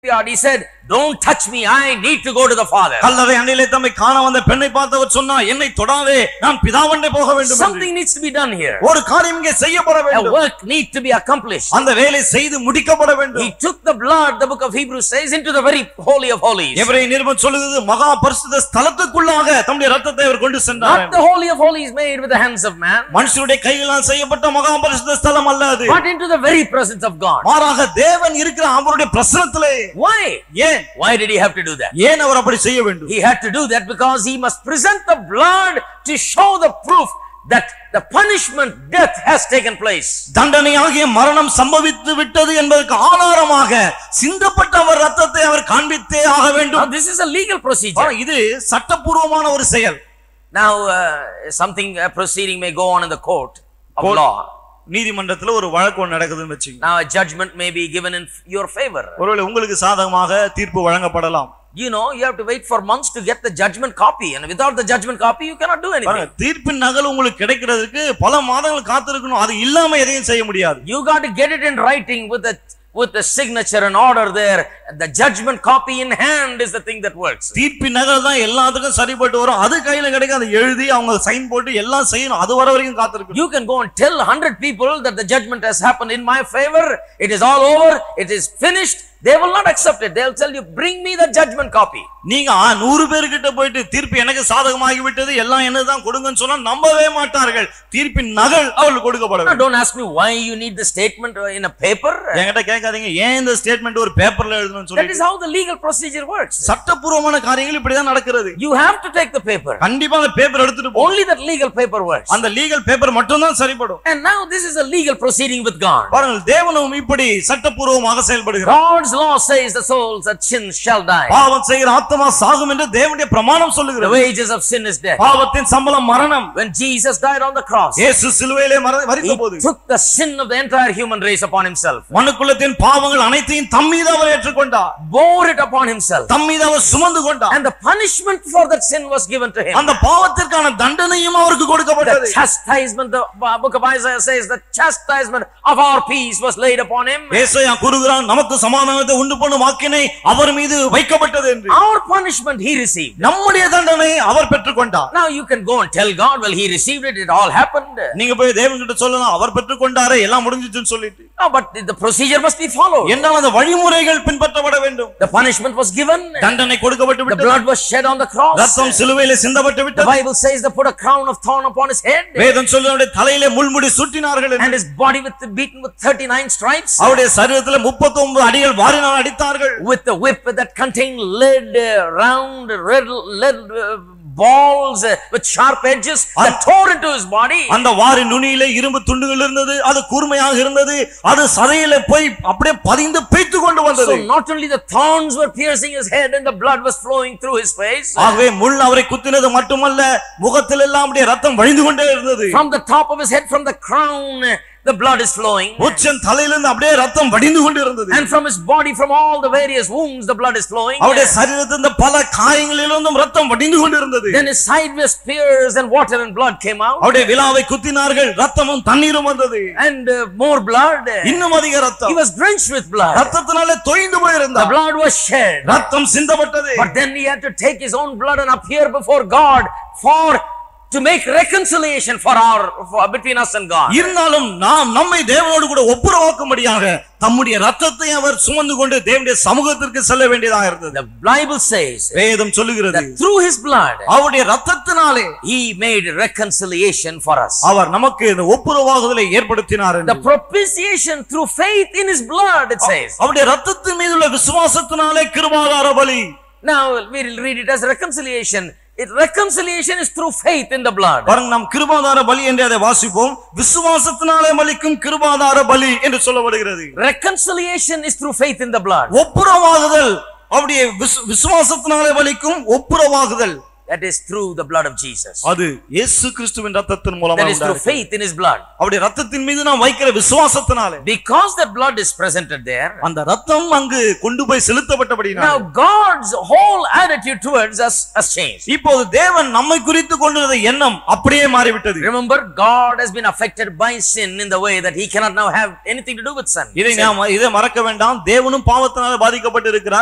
graveyard, he said, Don't touch me, I need to go to the Father. கல்லறை அண்டையிலே தம்மை காண வந்த பெண்ணை பார்த்தவர் சொன்னா என்னை தொடாதே நான் பிதாவண்டை போக வேண்டும் என்று." Something needs to be done here. ஒரு காரியம் இங்கே செய்யப்பட A வேண்டும் work need to be accomplished. அந்த வேலை செய்து முடிக்கப்பட வேண்டும் He took the blood, the book of Hebrews says, into the very holy of holies. எவரை நிருபம் சொல்லுகிறது மகா பரிசுத்த ஸ்தலத்துக்குள்ளாக தம்முடைய ரத்தத்தை அவர் கொண்டு சென்றார் Not the holy of holies made with the hands of man, மனுஷனுடைய கைகளால் செய்யப்பட்ட மகா பரிசுத்த ஸ்தலம் அல்ல அது but into the very presence of God. மாறாக தேவன் இருக்கிற அவருடைய பிரசனத்திலே Why? ஏன் Why did he have to do that? ஏன் அவர் அப்படி செய்ய வேண்டும் He had to do that because he must present the blood to show the proof that the punishment, death has taken place. தண்டனையாகிய மரணம் சம்பவித்து விட்டது என்பதற்கு ஆதாரமாக சிந்தப்பட்ட அவர் ரத்தத்தை அவர் காண்பித்தே ஆக Now, வேண்டும் this is a legal procedure. ஆனா, இது சட்டபூர்வமான ஒரு செயல் Now, uh, something, a proceeding may go on in the court of Court. law. நீதிமன்றத்துல ஒரு வழக்கு ஒன்று நடக்குதுன்னு வச்சுங்க Now, a judgment may be given in your favor. ஒருவேளை உங்களுக்கு சாதகமாக தீர்ப்பு வழங்கப்படலாம் You know, you have to wait for months to get the judgment copy, and without the judgment copy, you cannot do பாருங்க, anything. தீர்ப்பின் நகல் உங்களுக்கு கிடைக்கிறதுக்கு பல மாதங்கள் காத்திருக்கணும் அது இல்லாம எதையும் செய்ய முடியாது You got to get it in writing with the with the signature and order there. The judgment copy in hand is the thing that works. தீர்ப்பின் நகல் தான் எல்லாத்துக்கும் சரிப்பட்டு வரும் அது கையில கிடைக்கும் அதை எழுதி அவங்க சைன் போட்டு எல்லாம் செய்யணும் அது வர வரைக்கும் காத்திருக்கணும் You can go and tell 100 people that the judgment has happened in my favor. It is all over. It is finished. They will not accept it. They'll tell you, bring me the judgment copy. நீங்க ஆ, நூறு பேர்கிட்ட போயிட்டு தீர்ப்பு எனக்கு சாதகமாகி விட்டது எல்லாம் என்னதான் கொடுங்கன்னு சொன்னா நம்பவே மாட்டார்கள் தீர்ப்பின் நகல் அவர்களுக்கு கொடுக்கப்பட Now, வேண்டும் don't ask me why you need the statement in a paper. என்கிட்ட கேட்காதீங்க ஏன் இந்த ஸ்டேட்மெண்ட் ஒரு பேப்பர்ல எழுதணும்னு That சொல்லி is how the legal procedure works. சட்டப்பூர்வமான காரியங்கள் இப்படிதான் நடக்கிறது You have to take the paper. கண்டிப்பா அந்த பேப்பர் எடுத்துட்டு போ Only that legal paper works. அந்த லீகல் பேப்பர் மட்டும் தான் சரிப்படும் And now this is a legal proceeding with God. பாருங்கள் தேவனும் இப்படி சட்டப்பூர்வமாக செயல்படுகிறார் God's law says the souls that sin shall die. பாவம் செய்கிற ஆத்மா சாகும் என்று தேவனுடைய பிரமாணம் The சொல்லுகிறது wages of sin is death. பாவத்தின் சம்பளம் மரணம் When Jesus died on the cross, இயேசு சிலுவையிலே மர- மரித்த he போது took the sin of the entire human race upon himself, மனுக்குலத்தின் பாவங்கள் அனைத்தையும் தம் மீது அவர் ஏற்றுக்கொண்டார் bore it upon himself, தம் மீது அவர் சுமந்து கொண்டார் and the punishment for that sin was given to him. அந்த பாவத்திற்கான தண்டனையும் அவருக்கு கொடுக்கப்பட்டது The chastisement, the book of Isaiah says, the chastisement of our peace was laid upon him. ஏசாயா கூறுகிறான் நமக்கு சமாதானத்தை உண்டு பண்ணும் வாக்கினை அவர் மீது வைக்கப்பட்டது என்று Our punishment he received. நம்முடைய தண்டனை அவர் பெற்றுக்கொண்டார் Now you can go and tell God, well, he received it, it all happened. நீங்க போய் தேவன் கிட்ட சொல்லலாம் அவர் பெற்றுக்கொண்டாரே எல்லாம் முடிஞ்சிச்சுன்னு சொல்லிட்டு No, but the procedure must be followed. என்றால் அந்த வழிமுறைகள் பின்பற்றப்பட வேண்டும் The punishment was given, தண்டனை கொடுக்கப்பட்டு the விட்டது blood was shed on the cross. ரத்தம் சிலுவையிலே சிந்தப்பட்டு The விட்டது Bible says they put a crown of thorn upon his head, வேதம் சொல்லி அவருடைய தலையிலே முள்முடி சுட்டினார்கள் என்று. and his body with beaten with 39 stripes, அவருடைய சரீரத்தில் முப்பத்தி ஒன்பது அடிகள் வாரினால் அடித்தார்கள் with the whip that contained lead, uh, round, red, lead uh, balls uh, with sharp edges that tore into his body. அந்த வாரி நுனியிலே இரும்பு துண்டுகள் இருந்தது அது கூர்மையாக இருந்தது அது சதையில போய் அப்படியே பதிந்து பேய்த்து கொண்டு வந்தது So not only the thorns were piercing his head and the blood was flowing through his face, ஆகவே முள் அவரை குத்தினது மட்டுமல்ல முகத்தில் எல்லாம் அப்படியே ரத்தம் வழிந்து கொண்டே இருந்தது from the top of his head, from the crown, uh, the blood is flowing. உச்சன் தலையிலிருந்து அப்படியே ரத்தம் வடிந்து கொண்டு இருந்தது And from his body, from all the various wounds, the blood is flowing. அவருடைய சரீரத்திலிருந்து பல காயங்களிலிருந்தும் ரத்தம் வடிந்து கொண்டு இருந்தது Then his sideways spears and water and blood came out. அவருடைய விழாவை குத்தினார்கள் ரத்தமும் தண்ணீரும் வந்தது And uh, more blood. இன்னும் அதிக He ரத்தம் was drenched with blood. ரத்தத்தினாலே தொய்ந்து The போயிருந்தார் blood was shed. ரத்தம் சிந்தப்பட்டது But then he had to take his own blood and appear before God for to make reconciliation for our for, between us and God. இருந்தாலும் நாம் நம்மை தேவனோடு கூட ஒப்புரவாக்கும்படியாக தம்முடைய ரத்தத்தை அவர் சுமந்து கொண்டு தேவனுடைய சமூகத்திற்கு செல்ல வேண்டியதாக இருந்தது The Bible says வேதம் சொல்லுகிறது that through his blood அவருடைய ரத்தத்தினாலே he made reconciliation for us. அவர் நமக்கு இந்த ஒப்புரவாகுதலை ஏற்படுத்தினார் என்று. The propitiation through faith in his blood, it says. அவருடைய ரத்தத்தின் மீது உள்ள விசுவாசத்தினாலே கிருபாதார பலி Now we will read it as reconciliation. It, reconciliation is through faith in the blood. பாருங்க நாம் கிருபாதார பலி என்று அதை வாசிப்போம் விசுவாசத்தினாலே பலிக்கும் கிருபாதார பலி என்று சொல்லப்படுகிறது Reconciliation is through faith in the blood. ஒப்புரவாகுதல் அவருடைய விசு- விசுவாசத்தினாலே பலிக்கும் ஒப்புரவாகுதல் That is through the blood of Jesus. அது இயேசு கிறிஸ்துவின் ரத்தத்தின் மூலமா That is through உண்டாயிருக்கு. faith in his blood. அவருடைய ரத்தத்தின் மீது நாம் வைக்கிற விசுவாசத்தினாலே Because the blood is presented there, அந்த ரத்தம் அங்கு கொண்டு போய் செலுத்தப்பட்டபடினால் now God's whole attitude towards us has changed. இப்போது தேவன் நம்மை குறித்து கொண்டிருந்த எண்ணம் அப்படியே மாறிவிட்டது Remember, God has been affected by sin in the way that he cannot now have anything to do with sin. இதை நாம் இதை மறக்க வேண்டாம் தேவனும் பாவத்தினால பாதிக்கப்பட்டிருக்கிறார்